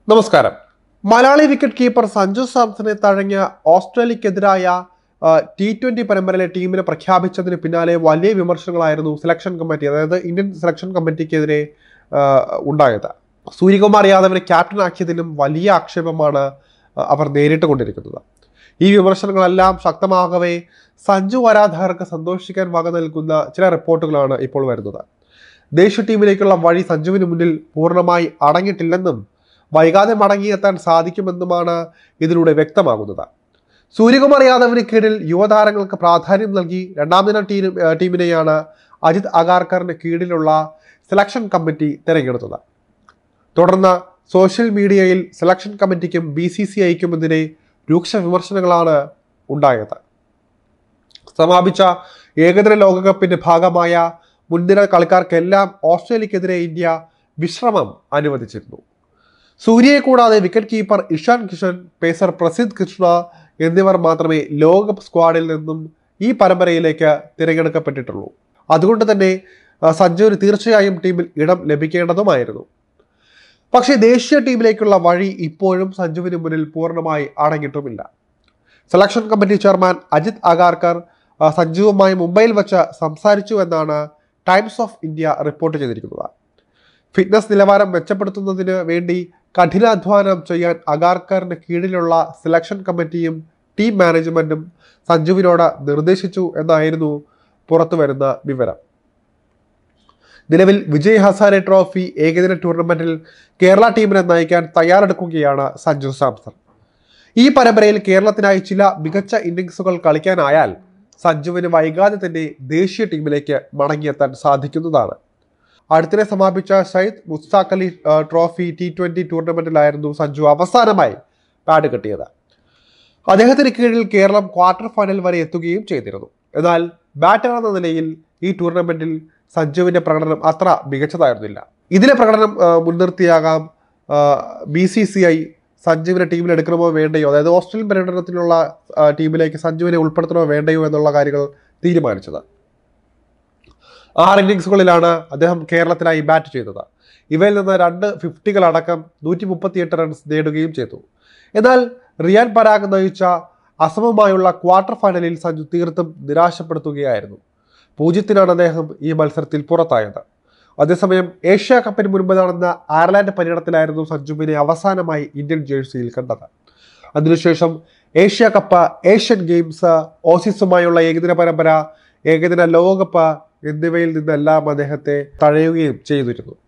നമസ്കാരം Malayali wicket keeper Sanju സാംസനെ തഴഞ്ഞ ഓസ്ട്രേലിയക്കെതിരായ ടി ട്വന്റി പരമ്പരയിലെ ടീമിനെ പ്രഖ്യാപിച്ചതിന് പിന്നാലെ വലിയ വിമർശനങ്ങളായിരുന്നു സെലക്ഷൻ കമ്മിറ്റി അതായത് ഇന്ത്യൻ സെലക്ഷൻ കമ്മിറ്റിക്കെതിരെ ആ, ഉണ്ടായത് സൂര്യകുമാർ യാദവിനെ ക്യാപ്റ്റൻ ആക്കിയതിലും വലിയ ആക്ഷേപമാണ് ആ, അവർ നേരിട്ട് കൊണ്ടിരിക്കുന്നത് ഈ വിമർശനങ്ങളെല്ലാം ശക്തമാകവേ സഞ്ജു ആരാധകർക്ക് സന്തോഷിക്കാൻ വക നൽകുന്ന ചില റിപ്പോർട്ടുകളാണ് ഇപ്പോൾ വരുന്നത് ദേശീയ ടീമിലേക്കുള്ള വഴി സഞ്ജുവിന് മുന്നിൽ പൂർണ്ണമായി അടങ്ങിയിട്ടില്ലെന്നും വൈകാതെ മടങ്ങിയെത്താൻ സാധിക്കുമെന്നുമാണ് ഇതിലൂടെ വ്യക്തമാകുന്നത് സൂര്യകുമാർ യാദവിന് കീഴിൽ യുവതാരങ്ങൾക്ക് പ്രാധാന്യം നൽകി രണ്ടാം ദിന ടീം ഏഹ് ടീമിനെയാണ് അജിത് അഗാർക്കറിന് കീഴിലുള്ള സെലക്ഷൻ കമ്മിറ്റി തിരഞ്ഞെടുത്തത് തുടർന്ന് സോഷ്യൽ മീഡിയയിൽ സെലക്ഷൻ കമ്മിറ്റിക്കും ബി സി സി ഐക്കുമെതിരെ രൂക്ഷ വിമർശനങ്ങളാണ് ഉണ്ടായത് സമാപിച്ച ഏകദിന ലോകകപ്പിന്റെ ഭാഗമായ മുൻനിര കളിക്കാർക്കെല്ലാം ഓസ്ട്രേലിയക്കെതിരെ ഇന്ത്യ വിശ്രമം അനുവദിച്ചിരുന്നു സൂര്യയെ കൂടാതെ wicket keeper Ishan Kishan pacer Prasidh Krishna എന്നിവർ മാത്രമേ ലോകകപ്പ് സ്ക്വാഡിൽ നിന്നും ഈ പരമ്പരയിലേക്ക് തിരഞ്ഞെടുക്കപ്പെട്ടിട്ടുള്ളൂ അതുകൊണ്ട് തന്നെ ആ, സഞ്ജുവിന് തീർച്ചയായും ടീമിൽ ഇടം ലഭിക്കേണ്ടതുമായിരുന്നു പക്ഷേ ദേശീയ ടീമിലേക്കുള്ള വഴി ഇപ്പോഴും സഞ്ജുവിന് മുന്നിൽ പൂർണ്ണമായി അടങ്ങിയിട്ടുമില്ല selection committee chairman Ajit Agarkar ആ, സഞ്ജുവുമായി മുംബൈയിൽ വെച്ച് സംസാരിച്ചു എന്നാണ് ടൈംസ് ഓഫ് ഇന്ത്യ റിപ്പോർട്ട് ചെയ്തിരിക്കുന്നത് ഫിറ്റ്നസ് നിലവാരം മെച്ചപ്പെടുത്തുന്നതിന് വേണ്ടി കഠിനാധ്വാനം ചെയ്യാൻ അഗാർക്കറിന് കീഴിലുള്ള സെലക്ഷൻ കമ്മിറ്റിയും ടീം മാനേജ്മെന്റും സഞ്ജുവിനോട് നിർദ്ദേശിച്ചു എന്നായിരുന്നു പുറത്തു വരുന്ന വിവരം നിലവിൽ വിജയ് ഹസാരെ ട്രോഫി ഏകദിന ടൂർണമെന്റിൽ കേരള ടീമിനെ നയിക്കാൻ തയ്യാറെടുക്കുകയാണ് സഞ്ജു സാംസൺ ഈ പരമ്പരയിൽ കേരളത്തിനായി ചില മികച്ച ഇന്നിങ്സുകൾ കളിക്കാനായാൽ സഞ്ജുവിന് വൈകാതെ തന്നെ ദേശീയ ടീമിലേക്ക് മടങ്ങിയെത്താൻ സാധിക്കുന്നതാണ് അടുത്തിടെ സമാപിച്ച ഷഹീദ് മുസ്താഖ് അലി ആ, ട്രോഫി ടി ട്വന്റി ടൂർണമെന്റിലായിരുന്നു സഞ്ജു അവസാനമായി പാഡ് കിട്ടിയത് അദ്ദേഹത്തിന് കീഴിൽ കേരളം ക്വാർട്ടർ ഫൈനൽ വരെ എത്തുകയും ചെയ്തിരുന്നു എന്നാൽ ബാറ്റർ എന്ന നിലയിൽ ഈ ടൂർണമെന്റിൽ സഞ്ജുവിന്റെ പ്രകടനം അത്ര മികച്ചതായിരുന്നില്ല ഇതിലെ പ്രകടനം ആ, മുൻനിർത്തിയാകാം ബി സി സി ഐ സഞ്ജുവിനെ ടീമിൽ എടുക്കണമോ വേണ്ടയോ അതായത് ഓസ്ട്രേലിയൻ പര്യടനത്തിലുള്ള ആ, ടീമിലേക്ക് സഞ്ജുവിനെ ഉൾപ്പെടുത്തണമോ വേണ്ടയോ എന്നുള്ള കാര്യങ്ങൾ തീരുമാനിച്ചത് ആറ് ഇന്നിങ്സുകളിലാണ് അദ്ദേഹം കേരളത്തിനായി ബാറ്റ് ചെയ്തത് ഇവയിൽ നിന്ന് രണ്ട് ഫിഫ്റ്റികളടക്കം നൂറ്റി മുപ്പത്തിയെട്ട് റൺസ് നേടുകയും ചെയ്തു എന്നാൽ റിയാൻ പരാഗ് നയിച്ച അസമമായുള്ള ക്വാർട്ടർ ഫൈനലിൽ സഞ്ജു തീർത്തും നിരാശപ്പെടുത്തുകയായിരുന്നു പൂജ്യത്തിനാണ് അദ്ദേഹം ഈ മത്സരത്തിൽ പുറത്തായത് അതേസമയം ഏഷ്യ കപ്പിന് മുൻപ് നടന്ന അയർലാൻഡ് പര്യടനത്തിലായിരുന്നു സഞ്ജുവിനെ അവസാനമായി ഇന്ത്യൻ ജേഴ്സിയിൽ കണ്ടത് അതിനുശേഷം ഏഷ്യ കപ്പ് ഏഷ്യൻ ഗെയിംസ് ഓസീസുമായുള്ള ഏകദിന പരമ്പര ഏകദിന ലോകകപ്പ് എന്നിവയിൽ നിന്നെല്ലാം അദ്ദേഹത്തെ തഴയുകയും ചെയ്തിരുന്നു